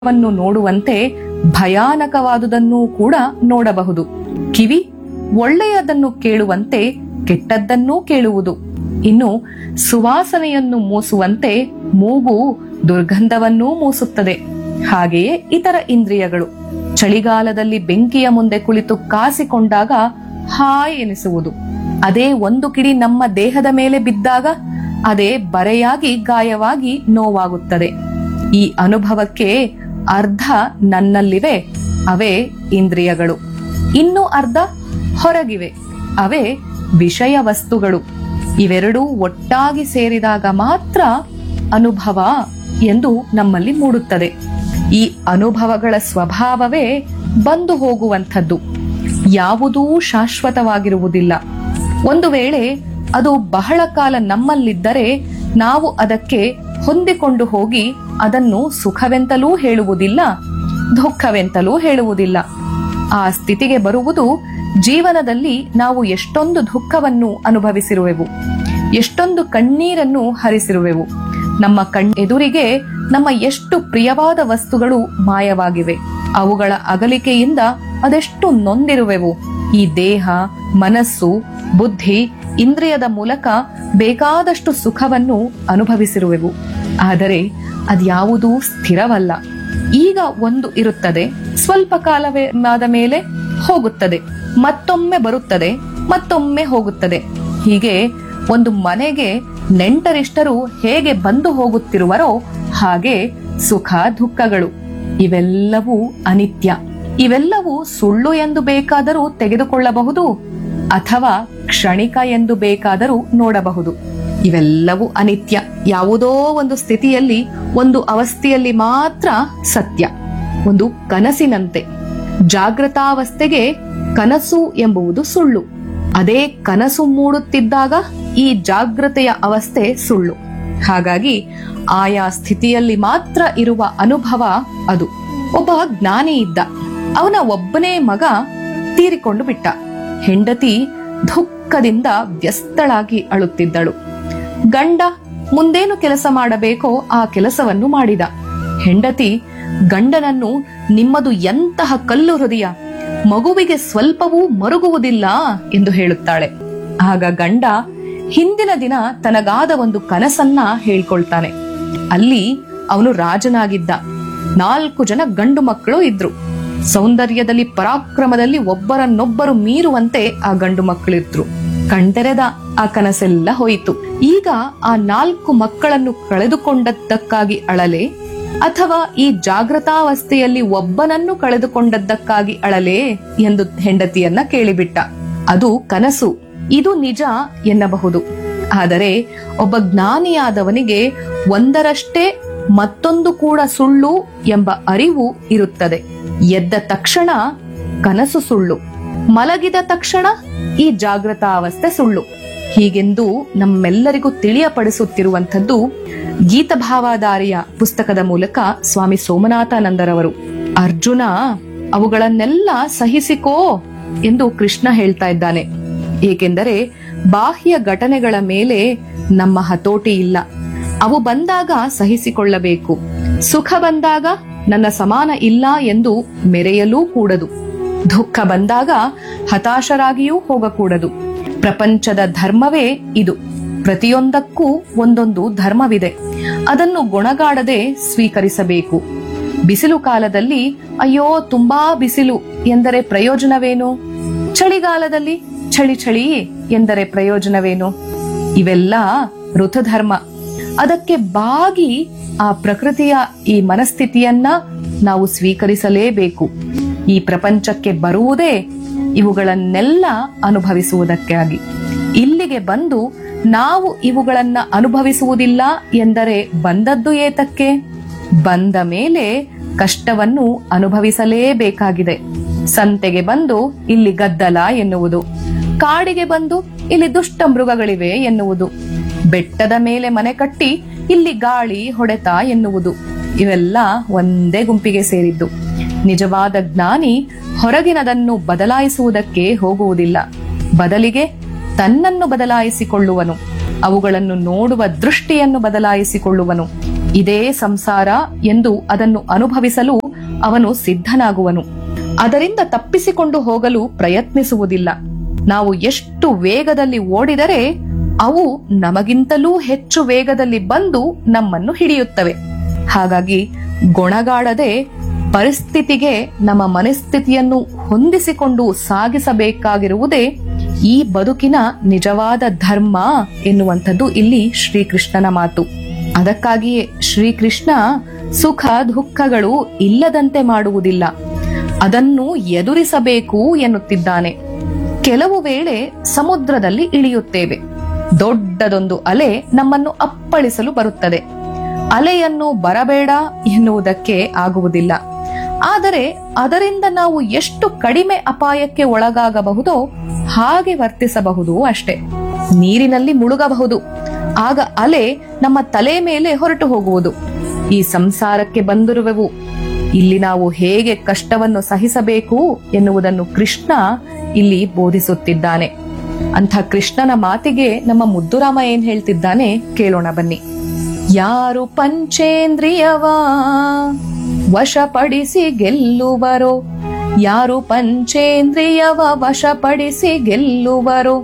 ವನ್ನು ನೋಡುವಂತೆ ಭಯಾನಕವಾದುದನ್ನೂ ಕೂಡ ನೋಡಬಹುದು ಕಿವಿ ಒಳ್ಳೆಯದನ್ನು ಕೇಳುವಂತೆ ಕೆಟ್ಟದ್ದನ್ನೂ ಕೇಳುವುದು ಇನ್ನು ಸುವಾಸನೆಯನ್ನು ಮೂಸುವಂತೆ ಮೂಗು ದುರ್ಗಂಧವನ್ನೂ ಮೂಸುತ್ತದೆ ಹಾಗೆಯೇ ಇತರ ಇಂದ್ರಿಯಗಳು ಚಳಿಗಾಲದಲ್ಲಿ ಬೆಂಕಿಯ ಮುಂದೆ ಕುಳಿತು ಕಾಸಿಕೊಂಡಾಗ ಹಾಯ್ ಎನಿಸುವುದು ಅದೇ ಒಂದು ಕಿಡಿ ನಮ್ಮ ದೇಹದ ಮೇಲೆ ಬಿದ್ದಾಗ ಅದೇ ಬರೆಯಾಗಿ ಗಾಯವಾಗಿ ನೋವಾಗುತ್ತದೆ ಈ ಅನುಭವಕ್ಕೆ ಅರ್ಧ ನನ್ನಲ್ಲಿವೆ ಅವೇ ಇಂದ್ರಿಯಗಳು ಇನ್ನು ಅರ್ಧ ಹೊರಗಿವೆ ಅವೇ ವಿಷಯ ವಸ್ತುಗಳು ಇವೆರಡೂ ಒಟ್ಟಾಗಿ ಸೇರಿದಾಗ ಮಾತ್ರ ಅನುಭವ ಎಂದು ನಮ್ಮಲ್ಲಿ ಮೂಡುತ್ತದೆ ಈ ಅನುಭವಗಳ ಸ್ವಭಾವವೇ ಬಂದು ಹೋಗುವಂಥದ್ದು ಯಾವುದೂ ಶಾಶ್ವತವಾಗಿರುವುದಿಲ್ಲ ಒಂದು ವೇಳೆ ಅದು ಬಹಳ ಕಾಲ ನಮ್ಮಲ್ಲಿದ್ದರೆ ನಾವು ಅದಕ್ಕೆ ಹೊಂದಿಕೊಂಡು ಹೋಗಿ ಅದನ್ನು ಸುಖವೆಂತಲೂ ಹೇಳುವುದಿಲ್ಲ ದುಃಖವೆಂತಲೂ ಹೇಳುವುದಿಲ್ಲ ಆ ಸ್ಥಿತಿಗೆ ಬರುವುದು ಜೀವನದಲ್ಲಿ ನಾವು ಎಷ್ಟೊಂದು ದುಃಖವನ್ನು ಅನುಭವಿಸಿರುವೆವು ಎಷ್ಟೊಂದು ಕಣ್ಣೀರನ್ನು ಹರಿಸಿರುವೆವು ನಮ್ಮ ಕಣ್ ಎದುರಿಗೆ ನಮ್ಮ ಎಷ್ಟು ಪ್ರಿಯವಾದ ವಸ್ತುಗಳು ಮಾಯವಾಗಿವೆ ಅವುಗಳ ಅಗಲಿಕೆಯಿಂದ ಅದೆಷ್ಟು ನೊಂದಿರುವೆವು ಈ ದೇಹ ಮನಸ್ಸು ಬುದ್ಧಿ ಇಂದ್ರಿಯದ ಮೂಲಕ ಬೇಕಾದಷ್ಟು ಸುಖವನ್ನು ಅನುಭವಿಸಿರುವೆವು ಆದರೆ ಅದ್ಯಾವುದೂ ಸ್ಥಿರವಲ್ಲ ಈಗ ಒಂದು ಇರುತ್ತದೆ ಸ್ವಲ್ಪ ಕಾಲವೇ ಆದ ಮೇಲೆ ಹೋಗುತ್ತದೆ ಮತ್ತೊಮ್ಮೆ ಬರುತ್ತದೆ ಮತ್ತೊಮ್ಮೆ ಹೋಗುತ್ತದೆ ಹೀಗೆ ಒಂದು ಮನೆಗೆ ನೆಂಟರಿಷ್ಟರು ಹೇಗೆ ಬಂದು ಹೋಗುತ್ತಿರುವರೋ ಹಾಗೆ ಸುಖ ದುಃಖಗಳು ಇವೆಲ್ಲವೂ ಅನಿತ್ಯ ಇವೆಲ್ಲವೂ ಸುಳ್ಳು ಎಂದು ಬೇಕಾದರೂ ತೆಗೆದುಕೊಳ್ಳಬಹುದು ಅಥವಾ ಕ್ಷಣಿಕ ಎಂದು ಬೇಕಾದರೂ ನೋಡಬಹುದು ಇವೆಲ್ಲವೂ ಅನಿತ್ಯ ಯಾವುದೋ ಒಂದು ಸ್ಥಿತಿಯಲ್ಲಿ ಒಂದು ಅವಸ್ಥೆಯಲ್ಲಿ ಮಾತ್ರ ಸತ್ಯ ಒಂದು ಕನಸಿನಂತೆ ಜಾಗೃತಾವಸ್ಥೆಗೆ ಕನಸು ಎಂಬುವುದು ಸುಳ್ಳು ಅದೇ ಕನಸು ಮೂಡುತ್ತಿದ್ದಾಗ ಈ ಜಾಗೃತೆಯ ಅವಸ್ಥೆ ಸುಳ್ಳು ಹಾಗಾಗಿ ಆಯಾ ಸ್ಥಿತಿಯಲ್ಲಿ ಮಾತ್ರ ಇರುವ ಅನುಭವ ಅದು ಒಬ್ಬ ಜ್ಞಾನಿ ಇದ್ದ ಅವನ ಒಬ್ಬನೇ ಮಗ ತೀರಿಕೊಂಡು ಬಿಟ್ಟ ಹೆಂಡತಿ ದುಃಖದಿಂದ ವ್ಯಸ್ತಳಾಗಿ ಅಳುತ್ತಿದ್ದಳು ಗಂಡ ಮುಂದೇನು ಕೆಲಸ ಮಾಡಬೇಕೋ ಆ ಕೆಲಸವನ್ನು ಮಾಡಿದ ಹೆಂಡತಿ ಗಂಡನನ್ನು ನಿಮ್ಮದು ಎಂತಹ ಕಲ್ಲು ಹೃದಯ ಮಗುವಿಗೆ ಸ್ವಲ್ಪವೂ ಮರುಗುವುದಿಲ್ಲ ಎಂದು ಹೇಳುತ್ತಾಳೆ ಆಗ ಗಂಡ ಹಿಂದಿನ ದಿನ ತನಗಾದ ಒಂದು ಕನಸನ್ನ ಹೇಳ್ಕೊಳ್ತಾನೆ ಅಲ್ಲಿ ಅವನು ರಾಜನಾಗಿದ್ದ ನಾಲ್ಕು ಜನ ಗಂಡು ಮಕ್ಕಳು ಇದ್ರು ಸೌಂದರ್ಯದಲ್ಲಿ ಪರಾಕ್ರಮದಲ್ಲಿ ಒಬ್ಬರನ್ನೊಬ್ಬರು ಮೀರುವಂತೆ ಆ ಗಂಡು ಮಕ್ಕಳಿದ್ರು ಕಣ್ತೆರೆದ ಆ ಕನಸೆಲ್ಲ ಹೋಯಿತು ಈಗ ಆ ನಾಲ್ಕು ಮಕ್ಕಳನ್ನು ಕಳೆದುಕೊಂಡದ್ದಕ್ಕಾಗಿ ಅಳಲೆ ಅಥವಾ ಈ ಜಾಗೃತಾವಸ್ಥೆಯಲ್ಲಿ ಒಬ್ಬನನ್ನು ಕಳೆದುಕೊಂಡದ್ದಕ್ಕಾಗಿ ಅಳಲೆ ಎಂದು ಹೆಂಡತಿಯನ್ನ ಕೇಳಿಬಿಟ್ಟ ಅದು ಕನಸು ಇದು ನಿಜ ಎನ್ನಬಹುದು ಆದರೆ ಒಬ್ಬ ಜ್ಞಾನಿಯಾದವನಿಗೆ ಒಂದರಷ್ಟೇ ಮತ್ತೊಂದು ಕೂಡ ಸುಳ್ಳು ಎಂಬ ಅರಿವು ಇರುತ್ತದೆ ಎದ್ದ ತಕ್ಷಣ ಕನಸು ಸುಳ್ಳು ಮಲಗಿದ ತಕ್ಷಣ ಈ ಜಾಗೃತಾವಸ್ಥೆ ಸುಳ್ಳು ಹೀಗೆಂದು ನಮ್ಮೆಲ್ಲರಿಗೂ ತಿಳಿಯಪಡಿಸುತ್ತಿರುವಂಥದ್ದು ಗೀತಭಾವಾಧಾರಿಯ ಪುಸ್ತಕದ ಮೂಲಕ ಸ್ವಾಮಿ ಸೋಮನಾಥಾನಂದರವರು ಅರ್ಜುನ ಅವುಗಳನ್ನೆಲ್ಲ ಸಹಿಸಿಕೋ ಎಂದು ಕೃಷ್ಣ ಹೇಳ್ತಾ ಇದ್ದಾನೆ ಏಕೆಂದರೆ ಬಾಹ್ಯ ಘಟನೆಗಳ ಮೇಲೆ ನಮ್ಮ ಹತೋಟಿ ಇಲ್ಲ ಅವು ಬಂದಾಗ ಸಹಿಸಿಕೊಳ್ಳಬೇಕು ಸುಖ ಬಂದಾಗ ನನ್ನ ಸಮಾನ ಇಲ್ಲ ಎಂದು ಮೆರೆಯಲೂ ಕೂಡದು ದುಃಖ ಬಂದಾಗ ಹತಾಶರಾಗಿಯೂ ಹೋಗಕೂಡದು ಪ್ರಪಂಚದ ಧರ್ಮವೇ ಇದು ಪ್ರತಿಯೊಂದಕ್ಕೂ ಒಂದೊಂದು ಧರ್ಮವಿದೆ ಅದನ್ನು ಗೊಣಗಾಡದೆ ಸ್ವೀಕರಿಸಬೇಕು ಬಿಸಿಲು ಕಾಲದಲ್ಲಿ ಅಯ್ಯೋ ತುಂಬಾ ಬಿಸಿಲು ಎಂದರೆ ಪ್ರಯೋಜನವೇನು ಚಳಿಗಾಲದಲ್ಲಿ ಚಳಿ ಚಳಿ ಎಂದರೆ ಪ್ರಯೋಜನವೇನು ಇವೆಲ್ಲ ಋತುಧರ್ಮ ಅದಕ್ಕೆ ಬಾಗಿ ಆ ಪ್ರಕೃತಿಯ ಈ ಮನಸ್ಥಿತಿಯನ್ನ ನಾವು ಸ್ವೀಕರಿಸಲೇಬೇಕು ಈ ಪ್ರಪಂಚಕ್ಕೆ ಬರುವುದೇ ಇವುಗಳನ್ನೆಲ್ಲ ಅನುಭವಿಸುವುದಕ್ಕಾಗಿ ಇಲ್ಲಿಗೆ ಬಂದು ನಾವು ಇವುಗಳನ್ನ ಅನುಭವಿಸುವುದಿಲ್ಲ ಎಂದರೆ ಬಂದದ್ದು ಏತಕ್ಕೆ ಬಂದ ಮೇಲೆ ಕಷ್ಟವನ್ನು ಅನುಭವಿಸಲೇಬೇಕಾಗಿದೆ ಸಂತೆಗೆ ಬಂದು ಇಲ್ಲಿ ಗದ್ದಲ ಎನ್ನುವುದು ಕಾಡಿಗೆ ಬಂದು ಇಲ್ಲಿ ದುಷ್ಟ ಮೃಗಗಳಿವೆ ಎನ್ನುವುದು ಬೆಟ್ಟದ ಮೇಲೆ ಮನೆ ಕಟ್ಟಿ ಇಲ್ಲಿ ಗಾಳಿ ಹೊಡೆತ ಎನ್ನುವುದು ಇವೆಲ್ಲ ಒಂದೇ ಗುಂಪಿಗೆ ಸೇರಿದ್ದು ನಿಜವಾದ ಜ್ಞಾನಿ ಹೊರಗಿನದನ್ನು ಬದಲಾಯಿಸುವುದಕ್ಕೆ ಹೋಗುವುದಿಲ್ಲ ಬದಲಿಗೆ ತನ್ನನ್ನು ಬದಲಾಯಿಸಿಕೊಳ್ಳುವನು ಅವುಗಳನ್ನು ನೋಡುವ ದೃಷ್ಟಿಯನ್ನು ಬದಲಾಯಿಸಿಕೊಳ್ಳುವನು ಇದೇ ಸಂಸಾರ ಎಂದು ಅದನ್ನು ಅನುಭವಿಸಲು ಅವನು ಸಿದ್ಧನಾಗುವನು ಅದರಿಂದ ತಪ್ಪಿಸಿಕೊಂಡು ಹೋಗಲು ಪ್ರಯತ್ನಿಸುವುದಿಲ್ಲ ನಾವು ಎಷ್ಟು ವೇಗದಲ್ಲಿ ಓಡಿದರೆ ಅವು ನಮಗಿಂತಲೂ ಹೆಚ್ಚು ವೇಗದಲ್ಲಿ ಬಂದು ನಮ್ಮನ್ನು ಹಿಡಿಯುತ್ತವೆ ಹಾಗಾಗಿ ಗೊಣಗಾಡದೆ ಪರಿಸ್ಥಿತಿಗೆ ನಮ್ಮ ಮನಸ್ಥಿತಿಯನ್ನು ಹೊಂದಿಸಿಕೊಂಡು ಸಾಗಿಸಬೇಕಾಗಿರುವುದೇ ಈ ಬದುಕಿನ ನಿಜವಾದ ಧರ್ಮ ಎನ್ನುವಂಥದ್ದು ಇಲ್ಲಿ ಶ್ರೀಕೃಷ್ಣನ ಮಾತು ಅದಕ್ಕಾಗಿಯೇ ಶ್ರೀಕೃಷ್ಣ ಸುಖ ದುಃಖಗಳು ಇಲ್ಲದಂತೆ ಮಾಡುವುದಿಲ್ಲ ಅದನ್ನು ಎದುರಿಸಬೇಕು ಎನ್ನುತ್ತಿದ್ದಾನೆ ಕೆಲವು ವೇಳೆ ಸಮುದ್ರದಲ್ಲಿ ಇಳಿಯುತ್ತೇವೆ ದೊಡ್ಡದೊಂದು ಅಲೆ ನಮ್ಮನ್ನು ಅಪ್ಪಳಿಸಲು ಬರುತ್ತದೆ ಅಲೆಯನ್ನು ಬರಬೇಡ ಎನ್ನುವುದಕ್ಕೆ ಆಗುವುದಿಲ್ಲ ಆದರೆ ಅದರಿಂದ ನಾವು ಎಷ್ಟು ಕಡಿಮೆ ಅಪಾಯಕ್ಕೆ ಒಳಗಾಗಬಹುದೋ ಹಾಗೆ ವರ್ತಿಸಬಹುದು ಅಷ್ಟೇ ನೀರಿನಲ್ಲಿ ಮುಳುಗಬಹುದು ಆಗ ಅಲೆ ನಮ್ಮ ತಲೆ ಮೇಲೆ ಹೊರಟು ಹೋಗುವುದು ಈ ಸಂಸಾರಕ್ಕೆ ಬಂದಿರುವೆವು ಇಲ್ಲಿ ನಾವು ಹೇಗೆ ಕಷ್ಟವನ್ನು ಸಹಿಸಬೇಕು ಎನ್ನುವುದನ್ನು ಕೃಷ್ಣ ಇಲ್ಲಿ ಬೋಧಿಸುತ್ತಿದ್ದಾನೆ ಅಂಥ ಕೃಷ್ಣನ ಮಾತಿಗೆ ನಮ್ಮ ಮುದ್ದುರಾಮ ಏನ್ ಹೇಳ್ತಿದ್ದಾನೆ ಕೇಳೋಣ ಬನ್ನಿ ಯಾರು ಪಂಚೇಂದ್ರಿಯವ ವಶಪಡಿಸಿ ಗೆಲ್ಲುವರೋ ಯಾರು ಪಂಚೇಂದ್ರಿಯವ ವಶಪಡಿಸಿ ಗೆಲ್ಲುವರೋ